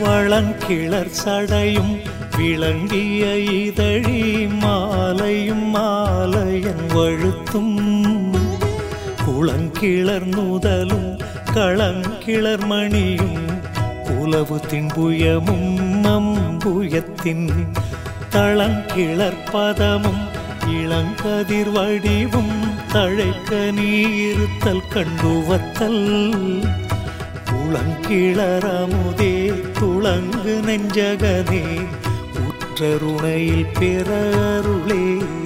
வளங்கிளர் சடையும் விளங்கிய இதழி மாலையும் மாலையன் வழுத்தும் குளங்கிளர் நுதலும் களங்கிளர் மணியும் உலவு தின்புயமும் நம்புயத்தின் தளங்கிளர் பதமும் இளங்கதிர் வடிவும் தழைக்க நீருத்தல் கண்டுவத்தல் உளங்கிளரமுதே துளங்கு நெஞ்சகனே உற்றருணையில் பெற அருளே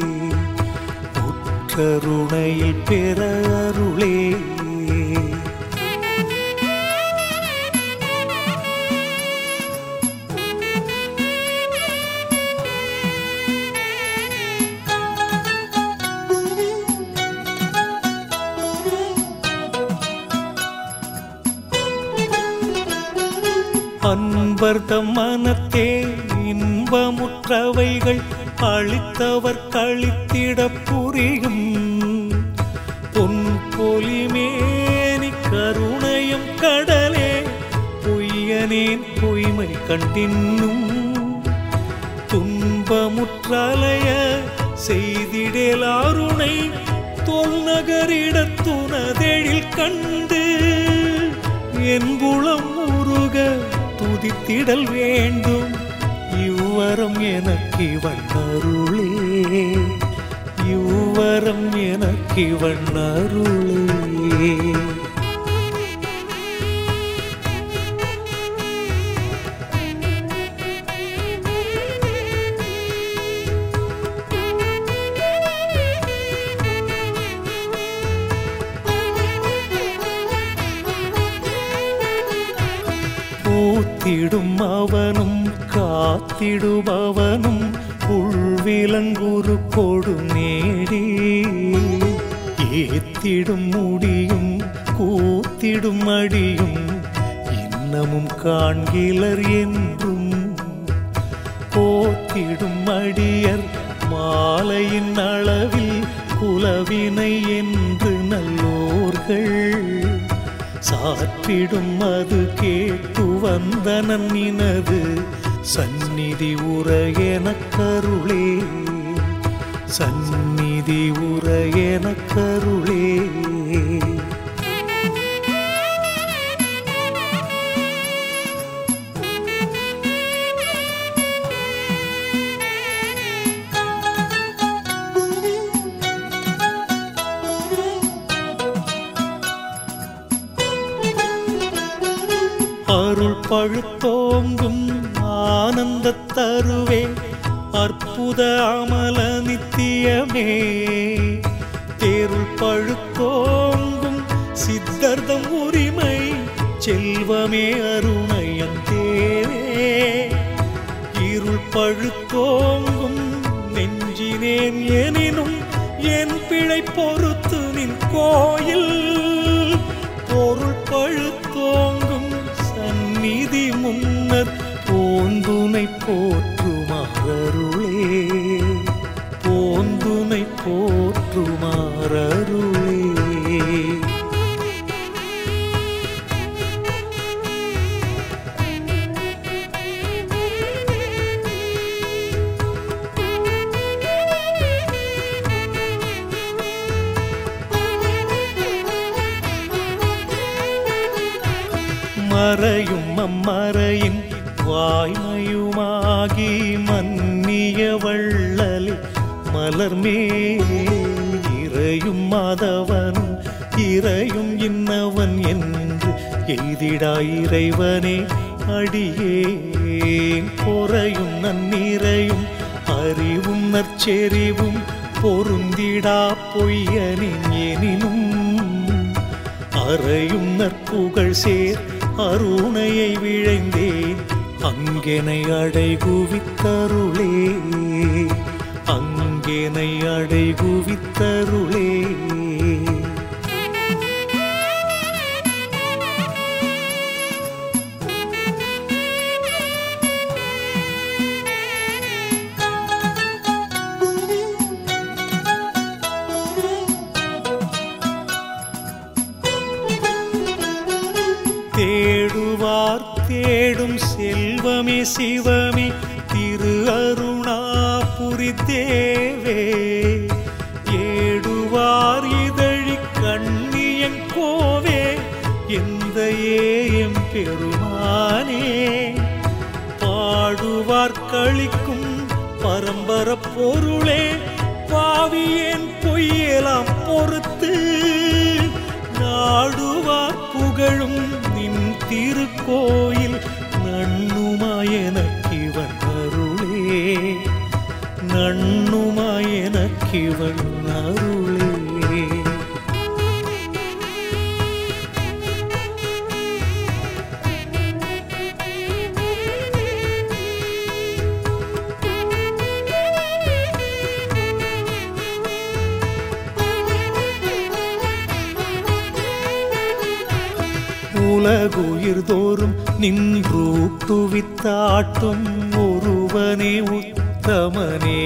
உற்றருணையில் பெற அருளே அன்பர்தம் மனத்தே இன்பமுற்றவைகள் அளித்தவர் கழித்திட புரியும் பொன் பொலிமேனி கருணையும் கடலே பொய்யனேன் பொய்மை கண்டின்னும் துன்பமுற்றலைய செய்திடலாருணை தொல்நகரிடத்துனதெழில் கண்டு என்புளம் உருக துதித்திடல் வேண்டும் இவ்வரம் எனக்கு வண்ணருளே இவ்வரம் எனக்கு வண்ணருளே பூத்திடும் அவனும் காத்திடுபவனும் உள்விலங்குரு கொடு நேடி ஏத்திடும் முடியும் கூத்திடும் அடியும் இன்னமும் காண்கிலர் என்றும் போத்திடும் அடியர் மாலையின் அளவில் குலவினை என்று நல்லோர்கள் சாற்றிடும் அது கேட்டு வந்தனன் நினது சந்நிதி உர எனக்கருளே சந்நிதி உர எனக்கருளே அருள் பழுத்தோங்கும் ஆனந்த தருவே அற்புத அமல நித்தியமே தேருள் பழுத்தோங்கும் சித்தர்தம் உரிமை செல்வமே அருணையன் தேவே இருள் பழுத்தோங்கும் நெஞ்சினேன் எனினும் என் பிழை பொறுத்து நின் கோயில் பொருள் பழுத்தோங்கும் சந்நிதி முன்னர் போந்துனை போற்றுமாறருளே போந்துனை போற்றுமாறருளே மறையும் அம்மறையின் வாய்மையுமாகி மன்னிய வள்ளலே மலர்மே இறையும் மாதவனும் இறையும் இன்னவன் என்று எய்திடா இறைவனே அடியேன் பொறையும் நன்னிறையும் அறிவும் நற்செறிவும் பொருந்திடா பொய்யனின் எனினும் அறையும் நற்புகழ் சேர் அருணையை விழைந்தேன் அங்கெனை அடைகுவித்தருளே அங்கெனை அடைகுவித்தருளே தேடுவார் தேடும் செல்வமே சிவமே திரு அருணாபுரி தேவே ஏடுவார் இதழி கண்ணியன் கோவே எந்த ஏயம் பெருமானே பாடுவார் கழிக்கும் பரம்பர பொருளே பாவியேன் பொய்யலாம் பொறுத்து நாடுவார் புகழும் நின் திருக்கோயில் நண்ணுமாயனக்கிவன் அருளே நண்ணுமாயனக்கிவன் அருளே உலகுயிர் தோறும் நின்றூட்டுவித்தாட்டும் ஒருவனே உத்தமனே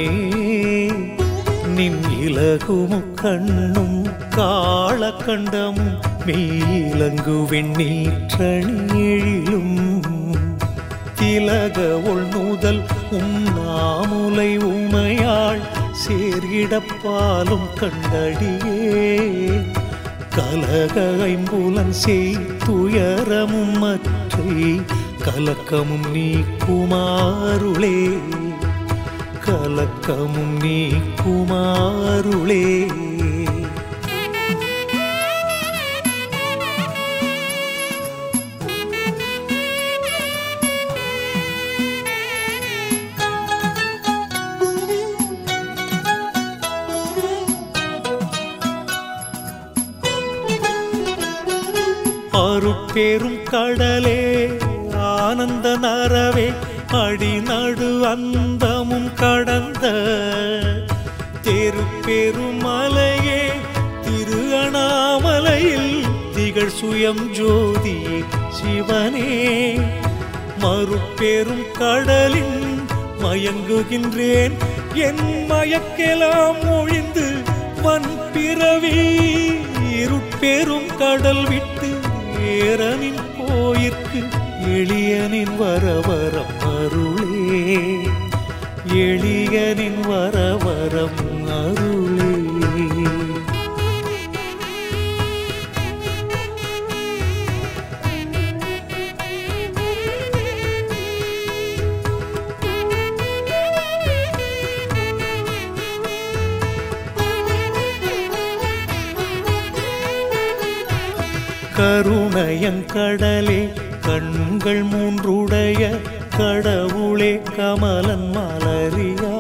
நின் இலகுமு கண்ணும் காளக்கண்டமும் மெய்யிலங்கு வெண்ணீற்றணியிலும் திலக உள்நூதல் உம் நாமுலை உமையாள் சேர்கிடப்பாலும் கண்டடியே கலக ஐம்புலன் செய் துயரமும் மற்றை கலக்கமும் நீக்குமாருளே கலக்கமும் நீக்குமாருளே அருட்பெரும் கடலே ஆனந்த நரவே அடி நடு அந்தமும் கடந்த தெருப்பெரும் மலையே திரு அண்ணாமலையில் திகழ் சுயம் ஜோதி சிவனே மறுபெரும் கடலின் மயங்குகின்றேன் என் மயக்கெல்லாம் ஒழிந்து வன் பிறவி இருட்பெரும் கடல் விட்டு ஏரனின் கோயிற்கு எளியனின் வரவரம் அருளே எளியனின் வரவரம் அருளே கருணையங்கடலே கண்கள் மூன்றுடைய கடவுளே கமலன் மலரியா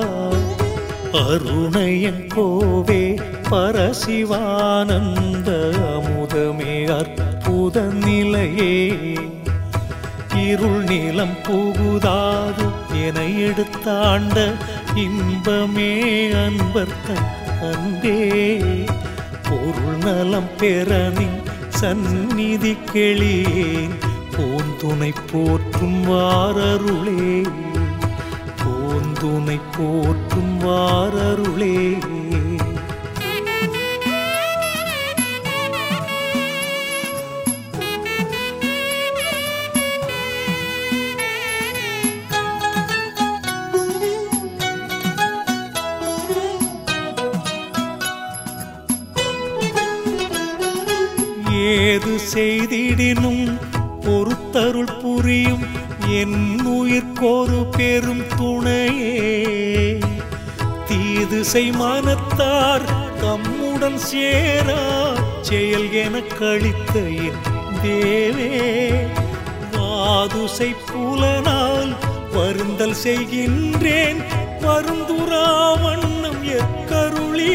அருணையன் கோவே பரசிவானந்த அமுதமே அற்புத நிலையே இருள் நிலம் புகுதாது என எடுத்தாண்ட இன்பமே அன்பர்த்தன் அன்பே பொருள் நலம் பெறனின் சந்நிதி கெளியேன் பூந்துணை போற்றும் வாரருளே பூந்துணை போற்றும் வாரருளே ஏது செய்திடினும் பொறுத்தருள் புரியும் என் உயிர்க்கொரு பெரும் துணையே தீது செய் மனத்தார் தம்முடன் சேரா செயல் என கழித்த என் தேவே வாதுசை புலனால் வருந்தல் செய்கின்றேன் வருந்துரா வண்ணம் எக்கருளி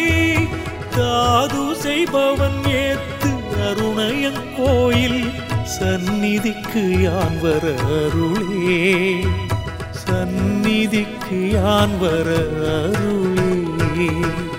தாது செய்பவன் ஏத்து அருணயன் கோயில் சந்நிதிக்கு யான் வர அருளே சந்நிதிக்கு யான் வர அருளே